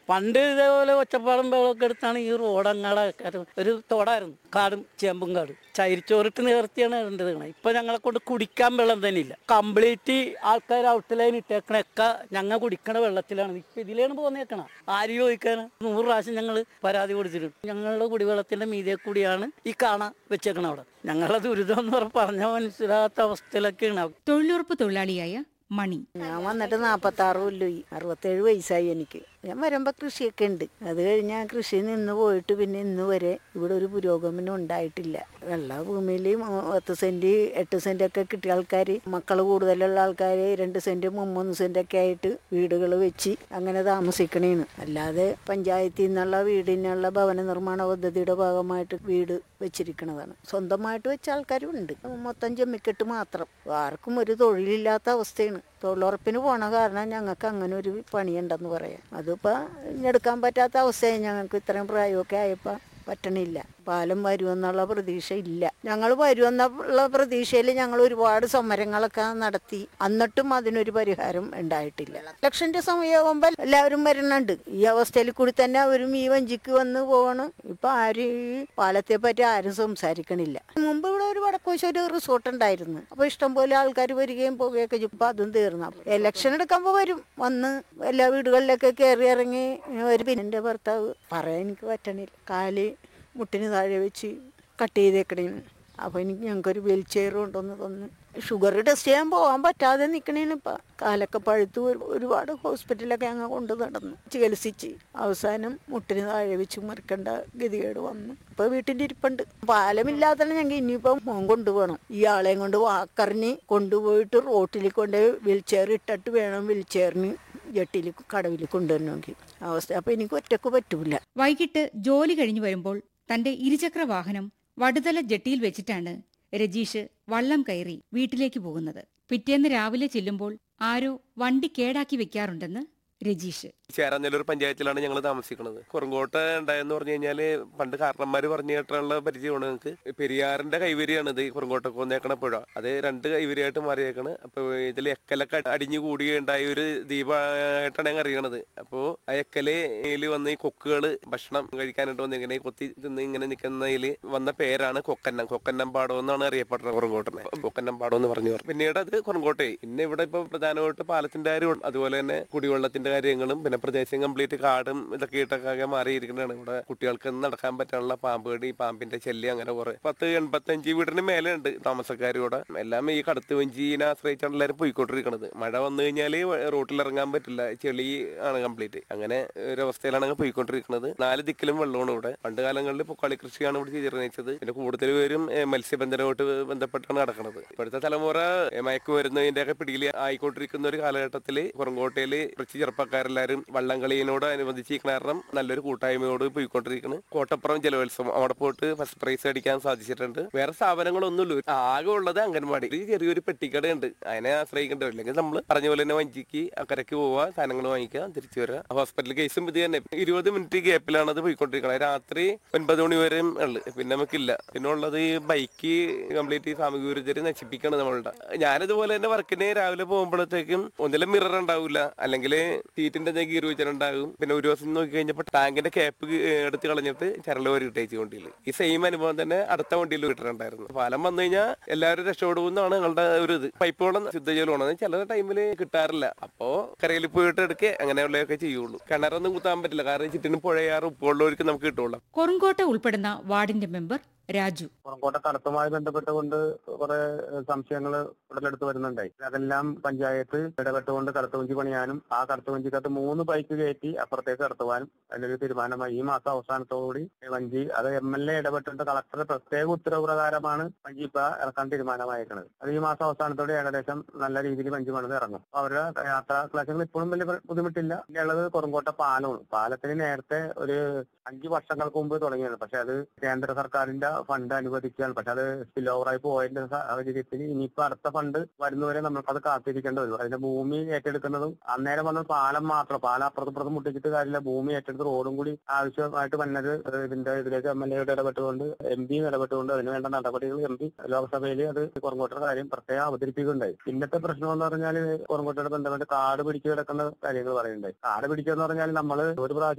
പണ്ട് ഇതേപോലെ ഒച്ചപ്പാടും ബഹളമൊക്കെ എടുത്താണ് ഈ റോഡങ്ങാടെ ഒരു തോടായിരുന്നു കാടും ചേമ്പും കാടും ചരിച്ചോറിട്ട് നേർത്തിയാണ് ഇടേണ്ടത് ഇപ്പൊ ഞങ്ങളെ കൊണ്ട് കുടിക്കാൻ വെള്ളം തന്നെ ഇല്ല കംപ്ലീറ്റ് ആൾക്കാർ ഔട്ട് ലൈൻ ഇട്ടേക്കണൊക്കെ ഞങ്ങൾ കുടിക്കണ വെള്ളത്തിലാണ് ഇപ്പൊ ഇതിലാണ് പോന്നേക്കണ ആര് ചോദിക്കാൻ നൂറ് പ്രാവശ്യം ഞങ്ങൾ പരാതി കൊടുത്തിട്ടുണ്ട് ഞങ്ങളുടെ കുടിവെള്ളത്തിന്റെ മീതെ കൂടിയാണ് ഈ കാണ വെച്ചേക്കണ അവിടെ ഞങ്ങളുടെ ദുരിതം എന്ന് പറഞ്ഞാൽ പറഞ്ഞാൽ മനസ്സിലാത്ത അവസ്ഥയിലൊക്കെയാണ് തൊഴിലുറപ്പ് തൊഴിലാളിയായ മണി ഞാൻ വന്നിട്ട് നാൽപ്പത്തി ആറ് കൊല്ലമായി അറുപത്തേഴ് വയസ്സായി എനിക്ക് ഞാൻ വരുമ്പോൾ കൃഷിയൊക്കെ ഉണ്ട് അത് കഴിഞ്ഞ് ആ കൃഷി നിന്ന് പോയിട്ട് പിന്നെ ഇന്ന് വരെ ഇവിടെ ഒരു പുരോഗമനം ഉണ്ടായിട്ടില്ല എല്ലാ ഭൂമിയിൽ പത്ത് സെന്റ് എട്ട് സെന്റ് ഒക്കെ കിട്ടിയ ആൾക്കാർ മക്കൾ കൂടുതലുള്ള ആൾക്കാർ രണ്ട് സെന്റ് മൂന്ന് സെന്റ് ഒക്കെ ആയിട്ട് വീടുകൾ വെച്ച് അങ്ങനെ താമസിക്കണേന്ന് അല്ലാതെ പഞ്ചായത്തിൽ നിന്നുള്ള വീടിനുള്ള ഭവന നിർമ്മാണ പദ്ധതിയുടെ ഭാഗമായിട്ട് വീട് വെച്ചിരിക്കുന്നതാണ് സ്വന്തമായിട്ട് വെച്ച ആൾക്കാരും ഉണ്ട് മൊത്തം ജമ്മിക്കെട്ട് മാത്രം ആർക്കും ഒരു തൊഴിലില്ലാത്ത അവസ്ഥയാണ് തൊഴിലുറപ്പിന് പോണ കാരണം ഞങ്ങൾക്ക് അങ്ങനെ ഒരു പണിയുണ്ടെന്ന് പറയാം അതിപ്പോൾ എടുക്കാൻ പറ്റാത്ത അവസ്ഥയായി ഞങ്ങൾക്ക് ഇത്രയും പ്രായമൊക്കെ ആയപ്പോൾ പറ്റണില്ല പാലം വരുമെന്നുള്ള പ്രതീക്ഷ ഇല്ല ഞങ്ങൾ വരുമെന്നുള്ള പ്രതീക്ഷയിൽ ഞങ്ങൾ ഒരുപാട് സമരങ്ങളൊക്കെ നടത്തി എന്നിട്ടും അതിനൊരു പരിഹാരം ഉണ്ടായിട്ടില്ല ഇലക്ഷന്റെ സമയമാകുമ്പോൾ എല്ലാവരും വരുന്നുണ്ട് ഈ അവസ്ഥയിൽ കൂടി തന്നെ അവരും ഈ വഞ്ചിക്ക് വന്ന് പോകണം ഇപ്പൊ ആരും ഈ പാലത്തെ പറ്റി ആരും സംസാരിക്കണില്ല മുമ്പ് ഇവിടെ ഒരു വടക്കോശൊരു റിസോർട്ട് ഉണ്ടായിരുന്നു അപ്പൊ ഇഷ്ടംപോലെ ആൾക്കാർ വരികയും പോവുകയൊക്കെ ചെയ്യും. ഇപ്പൊ അതും തീർന്നു അപ്പൊ ഇലക്ഷൻ എടുക്കുമ്പോൾ വരും വന്ന് എല്ലാ വീടുകളിലൊക്കെ കയറി ഇറങ്ങി ഒരു പിന്നെ എൻ്റെ ഭർത്താവ് പറയാൻ എനിക്ക് പറ്റണില്ല കാല് മുട്ടിന് താഴെ വെച്ച് കട്ട് ചെയ്തേക്കണേന്ന് അപ്പോൾ എനിക്ക് ഞങ്ങൾക്കൊരു വീൽ ചെയർ കൊണ്ടുവന്ന് തന്നു ഷുഗർ ടെസ്റ്റ് ചെയ്യാൻ പോകാൻ പറ്റാതെ നിൽക്കണേന് ഇപ്പം കാലൊക്കെ പഴുത്ത് ഒരു- ഒരുപാട് ഹോസ്പിറ്റലൊക്കെ ഞങ്ങൾ കൊണ്ട് നടന്നു ചികിത്സിച്ച് അവസാനം മുട്ടിന് താഴെ വെച്ച് മറിക്കേണ്ട ഗതികേട് വന്നു ഇപ്പോൾ വീട്ടിൻ്റെ ഇരിപ്പുണ്ട് പാലമില്ലാതെ ഞങ്ങൾ ഇനിയിപ്പം മോൻ കൊണ്ടുപോകണം ഈ ആളെയും കൊണ്ട് വാക്കറിഞ്ഞ് കൊണ്ടുപോയിട്ട് റോട്ടിൽ കൊണ്ട് വീൽ ചെയർ ഇട്ടിട്ട് വേണം വീൽ ചെയറിന് ജട്ടിയിൽ കടവിൽ കൊണ്ടുവരണമെങ്കിൽ അവസ്ഥ അപ്പോൾ എനിക്ക് ഒറ്റക്ക് പറ്റൂല വൈകിട്ട് ജോലി കഴിഞ്ഞു വരുമ്പോൾ തന്റെ ഇരുചക്ര വാഹനം വടുതല ജെട്ടിയിൽ വെച്ചിട്ടാണ് രജീഷ് വള്ളം കയറി വീട്ടിലേക്ക് പോകുന്നത് പിറ്റേന്ന് രാവിലെ ചെല്ലുമ്പോൾ ആരോ വണ്ടി കേടാക്കി വെക്കാറുണ്ടെന്ന് രജീഷ് ചേരാനെല്ലൂർ പഞ്ചായത്തിലാണ് ഞങ്ങൾ താമസിക്കുന്നത് കുറുങ്കോട്ട് ഉണ്ടായെന്ന് പറഞ്ഞു കഴിഞ്ഞാല് പണ്ട് കാരണന്മാര് പറഞ്ഞു കേട്ടുള്ള പരിചയമാണ് നിങ്ങൾക്ക് പെരിയാറിന്റെ കൈവരിയാണ് ഇത് ഈ കുറുങ്കോട്ടൊക്കെ വന്നേക്കണ പുഴ അത് രണ്ട് കൈവരിയായിട്ട് മാറിയേക്കണ് അപ്പൊ ഇതിൽ എക്കലൊക്കെ അടിഞ്ഞു കൂടുകയുണ്ടായ ഒരു ദ്വീപമായിട്ടാണ് ഞങ്ങൾ അറിയണത് അപ്പോ ആ എക്കലയിൽ വന്ന് ഈ കൊക്കുകള് ഭക്ഷണം കഴിക്കാനായിട്ട് വന്ന് ഇങ്ങനെ കൊത്തി തിന്ന് ഇങ്ങനെ നിൽക്കുന്നതിൽ വന്ന പേരാണ് കൊക്കന്നം കൊക്കന്നം പാടം എന്നാണ് അറിയപ്പെടുന്നത് കുറുങ്കോട്ടനെ കൊക്കന്നം പാടം എന്ന് പറഞ്ഞു പിന്നീട് അത് കുറുങ്കോട്ടെ പിന്നെ ഇവിടെ ഇപ്പൊ പ്രധാനമായിട്ട് പാലത്തിന്റെ കാര്യം അതുപോലെ തന്നെ കുടിവെള്ളത്തിന്റെ കാര്യങ്ങളും പിന്നെ പ്രദേശം കംപ്ലീറ്റ് കാടും ഇതൊക്കെ ഇട്ടൊക്കെ മാറിയിരിക്കുന്നതാണ് ഇവിടെ കുട്ടികൾക്ക് നടക്കാൻ പറ്റാനുള്ള പാമ്പ് കടി പാമ്പിന്റെ ശല്യം അങ്ങനെ കുറെ പത്ത് എൺപത്തഞ്ച് വീടിന് മേലെ ഉണ്ട് താമസക്കാരിവിടെ എല്ലാം ഈ കടത്ത് വഞ്ചിനെ ആശ്രയിച്ചാണ് എല്ലാവരും പോയിക്കൊണ്ടിരിക്കുന്നത് മഴ വന്നു കഴിഞ്ഞാൽ റോട്ടിൽ ഇറങ്ങാൻ പറ്റില്ല ചെളി ആണ് കംപ്ലീറ്റ് അങ്ങനെ ഒരു അവസ്ഥയിലാണ് അങ്ങ് പോയിക്കൊണ്ടിരിക്കുന്നത് നാല് ദിക്കിലും വെള്ളമാണ് ഇവിടെ പണ്ട് കാലങ്ങളിൽ പൊക്കാളി കൃഷിയാണ് ഇവിടെ ചെയ്തിരുന്നത് പിന്നെ കൂടുതൽ പേരും ഏഹ്, മത്സ്യബന്ധനമായിട്ട് ബന്ധപ്പെട്ടാണ് നടക്കുന്നത് ഇപ്പോഴത്തെ തലമുറ ഏഹ്, മയക്കുമരുന്നതിന്റെ ഒക്കെ പിടിയിൽ ആയിക്കൊണ്ടിരിക്കുന്ന ഒരു കാലഘട്ടത്തിൽ കുറങ്കോട്ടയില് കുറച്ച് ചെറുപ്പക്കാരെല്ലാരും വള്ളംകളിയോട് അനുബന്ധിച്ച് കാരണം നല്ലൊരു കൂട്ടായ്മയോട് പോയിക്കൊണ്ടിരിക്കുന്നു കോട്ടപ്പുറം ജലോത്സവം അവിടെ പോയിട്ട് ഫസ്റ്റ് പ്രൈസ് അടിക്കാൻ സാധിച്ചിട്ടുണ്ട് വേറെ സ്ഥാപനങ്ങളൊന്നുമില്ല ആകെ ഉള്ളത് അംഗൻവാടി ഒരു ചെറിയൊരു പെട്ടിക്കടയുണ്ട് അതിനെ ആശ്രയിക്കേണ്ടി വരും അല്ലെങ്കിൽ നമ്മൾ പറഞ്ഞ പോലെ തന്നെ വഞ്ചിക്ക് അക്കരയ്ക്ക് പോവുക സാധനങ്ങൾ വാങ്ങിക്കുക തിരിച്ചു വരിക ഹോസ്പിറ്റൽ കേസും ഇത് തന്നെ ഇരുപത് മിനിറ്റ് ഗ്യാപ്പിലാണ് അത് പോയിക്കൊണ്ടിരിക്കുന്നത് രാത്രി ഒൻപത് മണി വരെയും ഉള്ളു പിന്നെ നമുക്കില്ല പിന്നെ ഉള്ളത് ഈ ബൈക്ക് കംപ്ലീറ്റ് സാമൂഹിക വിരുദ്ധരെ നശിപ്പിക്കണം നമ്മളുടെ ഞാനിതുപോലെ തന്നെ വർക്കിന് രാവിലെ പോകുമ്പോഴത്തേക്കും ഒന്നിലും മിറർ ഉണ്ടാവില്ല അല്ലെങ്കിൽ സീറ്റിന്റെ ഗീർ വെച്ചിട്ടുണ്ടാകും പിന്നെ ഒരു ദിവസം നോക്കി കഴിഞ്ഞപ്പോൾ ടാങ്കിന്റെ ക്യാപ്പ് എടുത്ത് കളഞ്ഞിട്ട് ചരല് വരെ ഇട്ടേച്ച് വണ്ടിയിൽ ഈ സെയിം അനുഭവം തന്നെ അടുത്ത വണ്ടിയിൽ കിട്ടുന്നുണ്ടായിരുന്നു പാലം വന്നു കഴിഞ്ഞാൽ എല്ലാവരും രക്ഷപ്പെടുമെന്നാണ് ഞങ്ങളുടെ ഒരു ഇത് പൈപ്പ് വെള്ളം ശുദ്ധജലമാണ് ചില ടൈമിൽ കിട്ടാറില്ല അപ്പോ കരയിൽ പോയിട്ട് എടുക്കുക അങ്ങനെയുള്ളതൊക്കെ ചെയ്യുള്ളൂ കിണറൊന്നും കുത്താൻ പറ്റില്ല കാരണം ചുറ്റിനും പുഴയാറ് ഉപ്പുള്ളവർക്ക് നമുക്ക് കിട്ടുള്ളൂ കൊറുങ്കോട്ട ഉൾപ്പെടുന്ന വാർഡിന്റെ മെമ്പർ രാജു പുറംകോട്ട കടത്തുമായി ബന്ധപ്പെട്ടുകൊണ്ട് കുറെ സംശയങ്ങൾ ഉടലെടുത്ത് വരുന്നുണ്ടായി അതെല്ലാം പഞ്ചായത്ത് ഇടപെട്ടുകൊണ്ട് കടത്തുവഞ്ചി പണിയാനും ആ കടത്തുവഞ്ചിക്കകത്ത് മൂന്ന് ബൈക്ക് കയറ്റി അപ്പുറത്തേക്ക് കടത്തുവാനും അതിലൊരു തീരുമാനമായി ഈ മാസം അവസാനത്തോടുകൂടി ഈ വഞ്ചി അത് എം എൽ എ ഇടപെട്ടിട്ട് കളക്ടറുടെ പ്രത്യേക ഉത്തരവ് പ്രകാരമാണ് വഞ്ചി ഇപ്പൊ ഇറക്കാൻ തീരുമാനമായിരിക്കുന്നത് അത് ഈ മാസം അവസാനത്തോടെ ഏകദേശം നല്ല രീതിയിൽ വഞ്ചി പണിത് ഇറങ്ങും അപ്പൊ അവരുടെ യാത്രാ ക്ലാസ്സുകൾ ഇപ്പോഴും വലിയ ബുദ്ധിമുട്ടില്ല പിന്നെ ഉള്ളത് കുറുങ്കോട്ട പാലമാണ് പാലത്തിന് നേരത്തെ ഒരു അഞ്ച് വർഷങ്ങൾക്ക് മുമ്പ് തുടങ്ങിയത് പക്ഷെ അത് കേന്ദ്ര സർക്കാരിന്റെ ഫണ്ട് അനുവദിക്കുകയാണ് പക്ഷെ അത് സ്പിൽ ഓവറായി പോയതിന്റെ സാഹചര്യത്തിൽ ഇനിയിപ്പോ അടുത്ത ഫണ്ട് വരുന്നവരെ നമുക്ക് അത് കാത്തിരിക്കേണ്ടി വരും അതിന്റെ ഭൂമി ഏറ്റെടുക്കുന്നതും അന്നേരം വന്ന പാലം മാത്രം പാലം അപ്പുറത്തും ഇപ്പുറത്തും മുട്ടിച്ചിട്ട് കാര്യമില്ല ഭൂമി ഏറ്റെടുത്ത് റോഡും കൂടി ആവശ്യമായിട്ട് വന്നത് ഇതിന്റെ ഇതിലേക്ക് എം എൽ എയുടെ ഇടപെട്ടുകൊണ്ട് എം പിയും ഇടപെട്ടുകൊണ്ട് അതിന് വേണ്ട നടപടികൾ എം പി ലോക്സഭയിൽ അത് കുറങ്കോട്ടയുടെ കാര്യം പ്രത്യേകം അവതരിപ്പിക്കുകയുണ്ടായി പിന്നത്തെ പ്രശ്നം എന്ന് പറഞ്ഞാൽ കുറങ്കോട്ടയുടെ ബന്ധപ്പെട്ട് കാട് പിടിച്ചു കിടക്കുന്ന കാര്യങ്ങൾ പറയുന്നുണ്ടായി കാട് പിടിക്കുക എന്ന് പറഞ്ഞാൽ നമ്മൾ ഒരു പ്രാവശ്യം